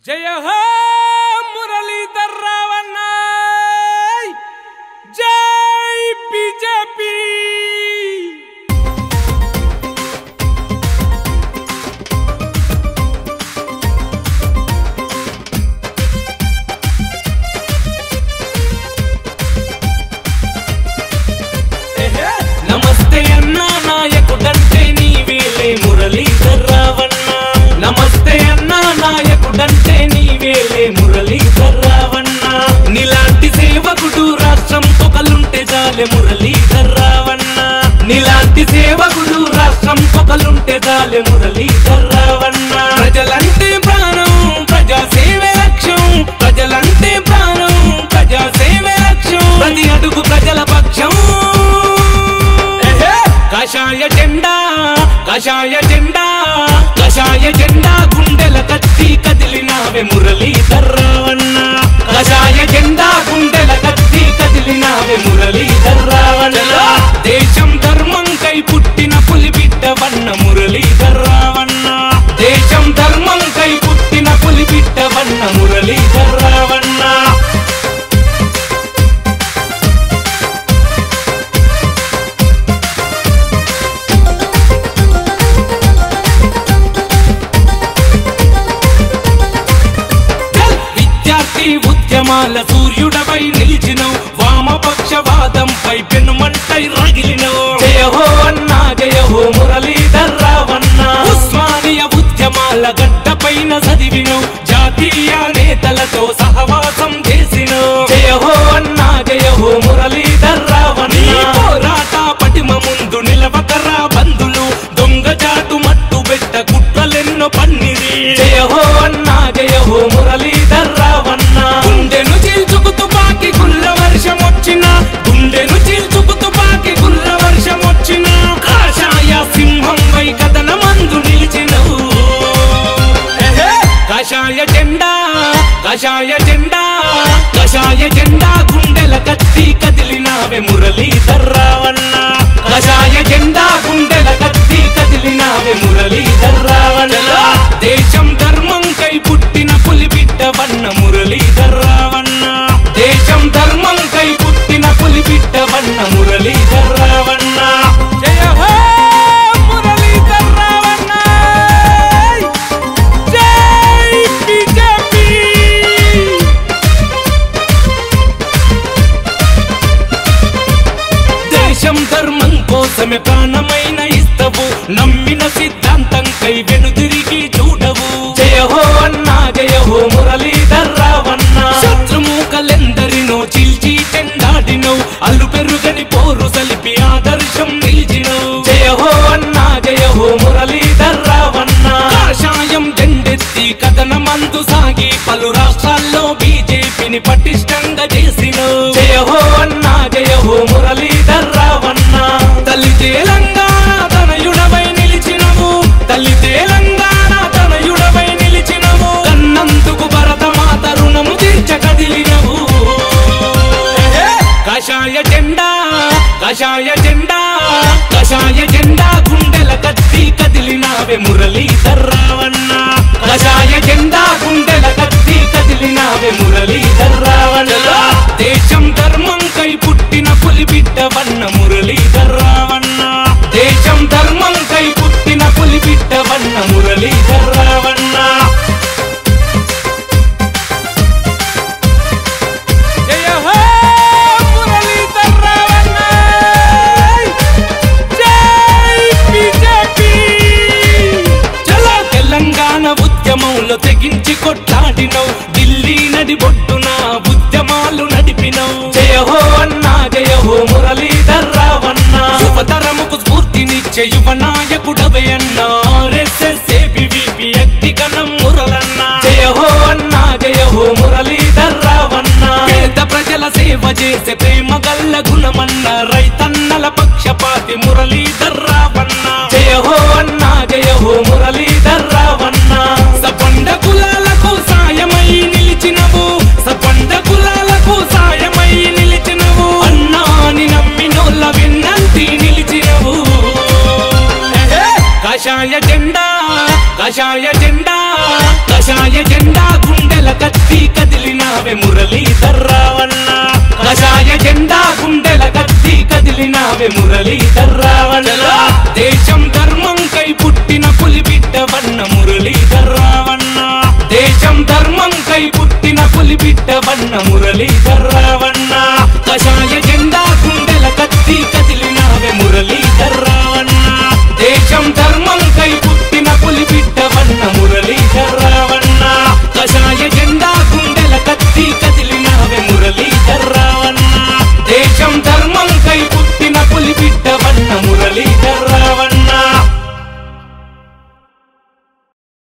జయ హో మురళీధర్ రావన్న జై బీజేపీ నమస్తే అన్నా నాయకుడంటే నీవేలే మురళీధర్ రావన్న నమస్తే అన్నా నాయకుడంటే నీవేలే మురళీధర్ రావన్న నీలాంటి సేవకుడు రాష్ట్రం పొగలుంటే చాలే మురళీధర్ రావన్న నీలాంటి సేవకుడు రాష్ట్రం పొగలుంటే చాలే మురళీధర్ రావన్న ప్రజలంటే ప్రాణం ప్రజా సేవే లక్ష్యం ప్రజలంటే ప్రాణం ప్రజా సేవే లక్ష్యం ప్రతి అడుగు ప్రజల పక్షం కషాయ జెండా కషాయ జెండా కషాయ జెండా గుండెల కత్తి కదిలినావే మురళీధర్ రావన్న కషాయ జెండా గుండెల కత్తి కదిలినావే మురళీధర్ రావన్న దేశం ధర్మం కై పుట్టిన పులి బిడ్డవన్న మురళీధర్ రావన్న దేశం ధర్మం కై పుట్టిన పులి బిడ్డవన్న మురళీధర్ రావన్న విద్యార్థి ఉద్యమాల సూర్యుడపై నిలిచినవు వామపక్షవాదంపై పెనుమంటై రగిలినవు జయ హో అన్నా జయ హో మురళీధర్ రావన్న ఉస్మానియ ఉద్యమాల గడ్డపైన చదివినవు జాతీయ నేతలతో సహవాసం చేసినవు జయ హో అన్నా జయ హో మురళీధర్ రావన్న పోరాట పటిమ ముందు నిలవకరా బంధులు దొంగ జాటు మట్టు పెట్ట కుట్రలెన్నో పన్నిరి జయ హో అన్నా జయ హో మురళీధర్ రావన్న గుండెను చీల్చుకు తుపాకి గుల్ల వర్షం వచ్చిన గుండెను చీల్చుకు తుపాకి గుల్ల వర్షం వచ్చిన కాషాయ సింహం వై కథన మందు నిలిచినవు కషాయ జెండా కషాయ జెండా కషాయ జెండా గుండెల కత్తి కదిలినావే మురళీధర్ రావన్న కషాయ జెండా గుండెల కత్తి కదిలినావే మురళీధర్ రావన్న దేశం ధర్మం కై పుట్టిన పులి బిడ్డవన్న మురళీధర్ రావన్న దేశం ధర్మం కై పుట్టిన పులి బిడ్డవన్న మురళీధర్ రావన్న జయ హో మురళీధర్ రావన్న జై బీజేపీ దేశం ధర్మం కోసమే ప్రాణమైన ఇస్తవు నమ్మిన సిద్ధాంతం కై వెనుదిరిగి చూడవు జయ హో అన్నా జయ హో మురళీధర్ రావన్న శత్రుమూకలెందరినో చీల్చి చెండాడినవు అల్లు పెరుగని పోరు సలిపి ఆదర్శం నిలిచినవు జయ హో అన్నా జయ హో మురళీధర్ రావన్న కాషాయం జెండెత్తి కథన మందు సాగి పలు రాష్ట్రాల్లో బీజేపీని పటిష్టంగా చేసినవు జయ హో అన్నా జయ హో మురళీధర్ రావన్న తల్లి తెలంగాణ తనయుడవై నిలిచినవు తల్లి తెలంగాణ తనయుడవై నిలిచినవు కన్నందుకు భరత మాత రుణము తీర్చ కదిలినవు కషాయ జెండా కషాయ జెండా కషాయ జెండా గుండెల కత్తి కదిలినావే మురళీధర్ రావన్న కషాయ జెండా గుండెల కత్తి కదిలినావే మురళీధర్ రావన్న దేశం ధర్మం కై పుట్టిన పులి బిడ్డవన్న మురళీధర్ రావన్న దేశం ధర్మం కై పుట్టిన పులి బిడ్డవన్న మురళీధర్ రావన్న జయ హో మురళీధర్ రావన్న జై బీజేపీ చలో తెలంగాణ ఉద్యమంలో తెగించి కొట్లాడినవు ఢిల్లీ నడి బొడ్డున ఉద్యమాలు నడిపినవు జయ హో అన్నా జయ హో మురళీధర్ రావన్న యువతరముకు స్ఫూర్తినిచ్చే యువ నాయకుడవే అన్నా ఆర్ఎస్ఎస్ ఏబీవీపీ అగ్నికణం మురళన్న జయ హో అన్నా జయ హో మురళీధర్ రావన్న పేద ప్రజల సేవ చేసే ప్రేమ గల్ల గుణమన్న రైతన్నల పక్షపాతి మురళీధర్ రావన్న జయ హో అన్నా జయ హో మురళీధర్ రావన్న సపండ కులాలకు సాయమై నిలిచినవు సపండ కులాలకు సాయమై నిలిచినవు అన్నాని నమ్మినోళ్ళ విన్నంతి నిలిచినవు కషాయ జెండా కషాయ జెండా కషాయ జెండా జెండా గుండెల కత్తి కదిలినావే మురళీధర్ రావన్న కషాయ జెండా గుండెల కత్తి కదిలినావే మురళీధర్ రావన్న